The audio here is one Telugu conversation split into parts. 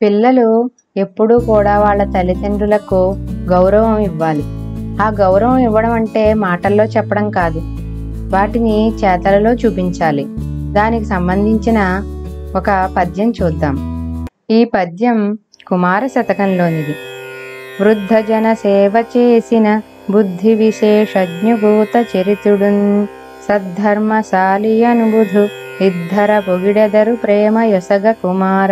పిల్లలు ఎప్పుడూ కూడా వాళ్ళ తల్లిదండ్రులకు గౌరవం ఇవ్వాలి ఆ గౌరవం ఇవ్వడం అంటే మాటల్లో చెప్పడం కాదు వాటిని చేతలలో చూపించాలి దానికి సంబంధించిన ఒక పద్యం చూద్దాం ఈ పద్యం కుమార శతకంలోనిది వృద్ధ జన సేవ చేసిన బుద్ధి విశేషజ్ఞభూత చరితుడున్ సద్ధర్మశాలి అనుబుధు ఇద్దర పొగిడెదరు ప్రేమ యొసగ కుమార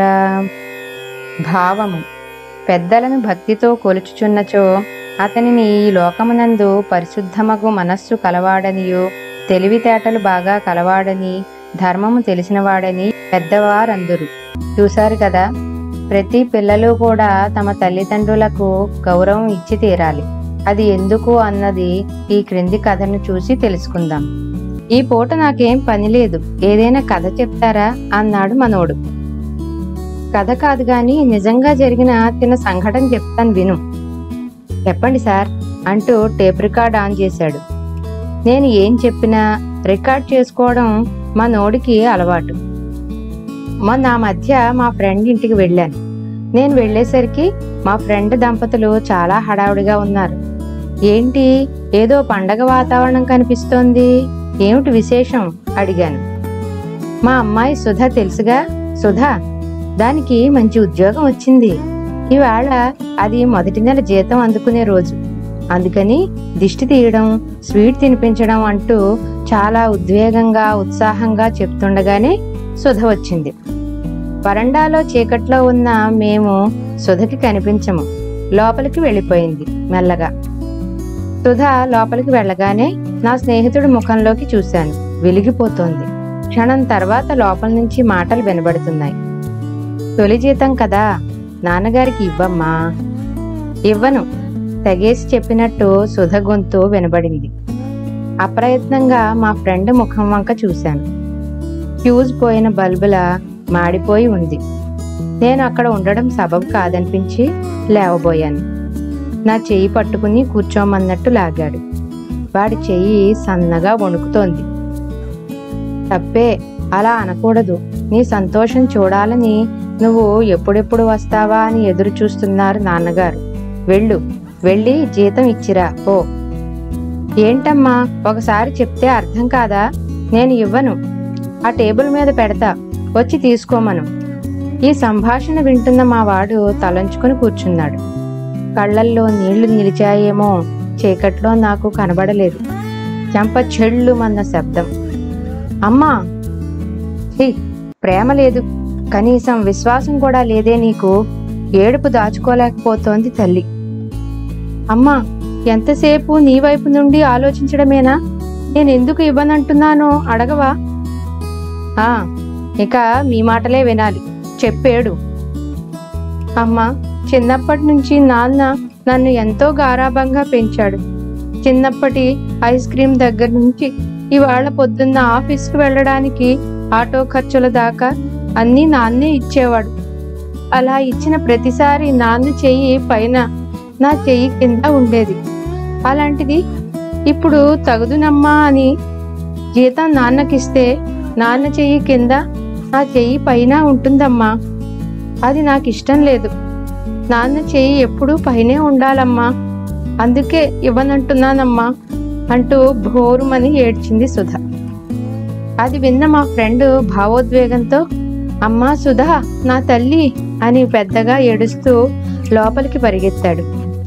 భావము పెద్దలను భక్తితో కొలుచుచున్నచో అతనిని ఈ లోకమునందు పరిశుద్ధమగు మనస్సు కలవాడనియు తెలివితేటలు బాగా కలవాడని ధర్మము తెలిసినవాడని పెద్దవారందరు చూశారు కదా ప్రతి పిల్లలు కూడా తమ తల్లిదండ్రులకు గౌరవం ఇచ్చి తీరాలి అది ఎందుకు అన్నది ఈ క్రింది కథను చూసి తెలుసుకుందాం ఈ పూట నాకేం పని లేదు ఏదైనా కథ చెప్తారా అన్నాడు మనోడు కథ కాదు గాని నిజంగా జరిగిన చిన్న సంఘటన చెప్తాను విను చెప్పండి సార్ అంటూ టేప్ రికార్డ్ ఆన్ చేశాడు నేను ఏం చెప్పినా రికార్డ్ చేసుకోవడం మా నోడికి అలవాటు మొన్న ఆ మధ్య మా ఫ్రెండ్ ఇంటికి వెళ్ళాను నేను వెళ్ళేసరికి మా ఫ్రెండ్ దంపతులు చాలా హడావుడిగా ఉన్నారు ఏంటి ఏదో పండగ వాతావరణం కనిపిస్తోంది ఏమిటి విశేషం అడిగాను మా అమ్మాయి సుధా తెలుసుగా సుధా దానికి మంచి ఉద్యోగం వచ్చింది ఇవాళ అది మొదటి నెల జీతం అందుకునే రోజు అందుకని దిష్టి తీయడం స్వీట్ తినిపించడం అంటూ చాలా ఉద్వేగంగా ఉత్సాహంగా చెప్తుండగానే సుధ వచ్చింది వరండాలో చీకట్లో ఉన్న మేము సుధకి కనిపించము లోపలికి వెళ్ళిపోయింది మెల్లగా సుధ లోపలికి వెళ్ళగానే నా స్నేహితుడి ముఖంలోకి చూశాను వెలిగిపోతోంది క్షణం తర్వాత లోపల నుంచి మాటలు వినబడుతున్నాయి తొలి జీతం కదా నాన్నగారికి ఇవ్వమ్మా ఇవ్వను తెగేసి చెప్పినట్టు సుధ గొంతు వినబడింది అప్రయత్నంగా మా ఫ్రెండ్ ముఖం వంక చూశాను ఫ్యూజ్ పోయిన బల్బులా మాడిపోయి ఉంది నేను అక్కడ ఉండడం సబబు కాదనిపించి లేవబోయాను నా చెయ్యి పట్టుకుని కూర్చోమన్నట్టు లాగాడు వాడి చెయ్యి సన్నగా వణుకుతోంది తప్పే అలా అనకూడదు నీ సంతోషం చూడాలని నువ్వు ఎప్పుడెప్పుడు వస్తావా అని ఎదురు చూస్తున్నారు నాన్నగారు వెళ్ళు వెళ్ళి జీతం ఇచ్చిరా ఓ ఏంటమ్మా ఒకసారి చెప్తే అర్థం కాదా నేను ఇవ్వను ఆ టేబుల్ మీద పెడతా వచ్చి తీసుకోమను ఈ సంభాషణ వింటున్న మా వాడు తలంచుకుని కూర్చున్నాడు కళ్ళల్లో నీళ్లు నిలిచాయేమో చీకట్లో నాకు కనబడలేదు చెంప చెళ్ళుమన్న శబ్దం అమ్మా హీ ప్రేమ లేదు కనీసం విశ్వాసం కూడా లేదే నీకు ఏడుపు దాచుకోలేకపోతోంది తల్లి అమ్మా ఎంతసేపు నీ వైపు నుండి ఆలోచించడమేనా నేను ఎందుకు ఇవ్వనంటున్నానో అడగవా ఆ ఇక మీ మాటలే వినాలి చెప్పేడు అమ్మా చిన్నప్పటి నుంచి నాన్న నన్ను ఎంతో గారాబంగా పెంచాడు చిన్నప్పటి ఐస్ క్రీమ్ దగ్గర నుంచి ఇవాళ పొద్దున్న ఆఫీస్కి వెళ్ళడానికి ఆటో ఖర్చుల దాకా అన్నీ నాన్నే ఇచ్చేవాడు అలా ఇచ్చిన ప్రతిసారి నాన్న చెయ్యి పైన నా చెయ్యి కింద ఉండేది అలాంటిది ఇప్పుడు తగుదునమ్మా అని జీతం నాన్నకిస్తే నాన్న చెయ్యి కింద నా చెయ్యి పైన ఉంటుందమ్మా అది నాకు ఇష్టం లేదు నాన్న చెయ్యి ఎప్పుడూ పైనే ఉండాలమ్మా అందుకే ఇవ్వనంటున్నానమ్మా అంటూ భోరుమని ఏడ్చింది సుధ అది విన్న మా ఫ్రెండ్ భావోద్వేగంతో అమ్మా సుధా నా తల్లి అని పెద్దగా ఏడుస్తూ లోపలికి పరిగెత్తాడు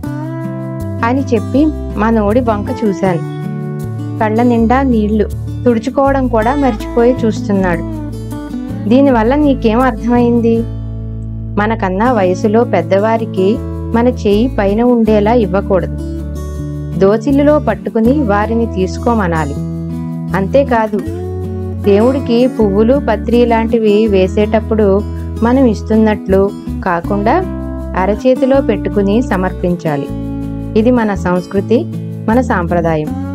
అని చెప్పి మా నోడి వంక చూశాను కళ్ళ నిండా నీళ్లు తుడుచుకోవడం కూడా మర్చిపోయి చూస్తున్నాడు దీనివల్ల నీకేం అర్థమైంది మనకన్నా వయసులో పెద్దవారికి మన చెయ్యి పైన ఉండేలా ఇవ్వకూడదు దోచిల్లులో పట్టుకుని వారిని తీసుకోమనాలి అంతేకాదు దేవుడికి పువ్వులు పత్రి లాంటివి వేసేటప్పుడు మనం ఇస్తున్నట్లు కాకుండా అరచేతిలో పెట్టుకుని సమర్పించాలి ఇది మన సంస్కృతి మన సాంప్రదాయం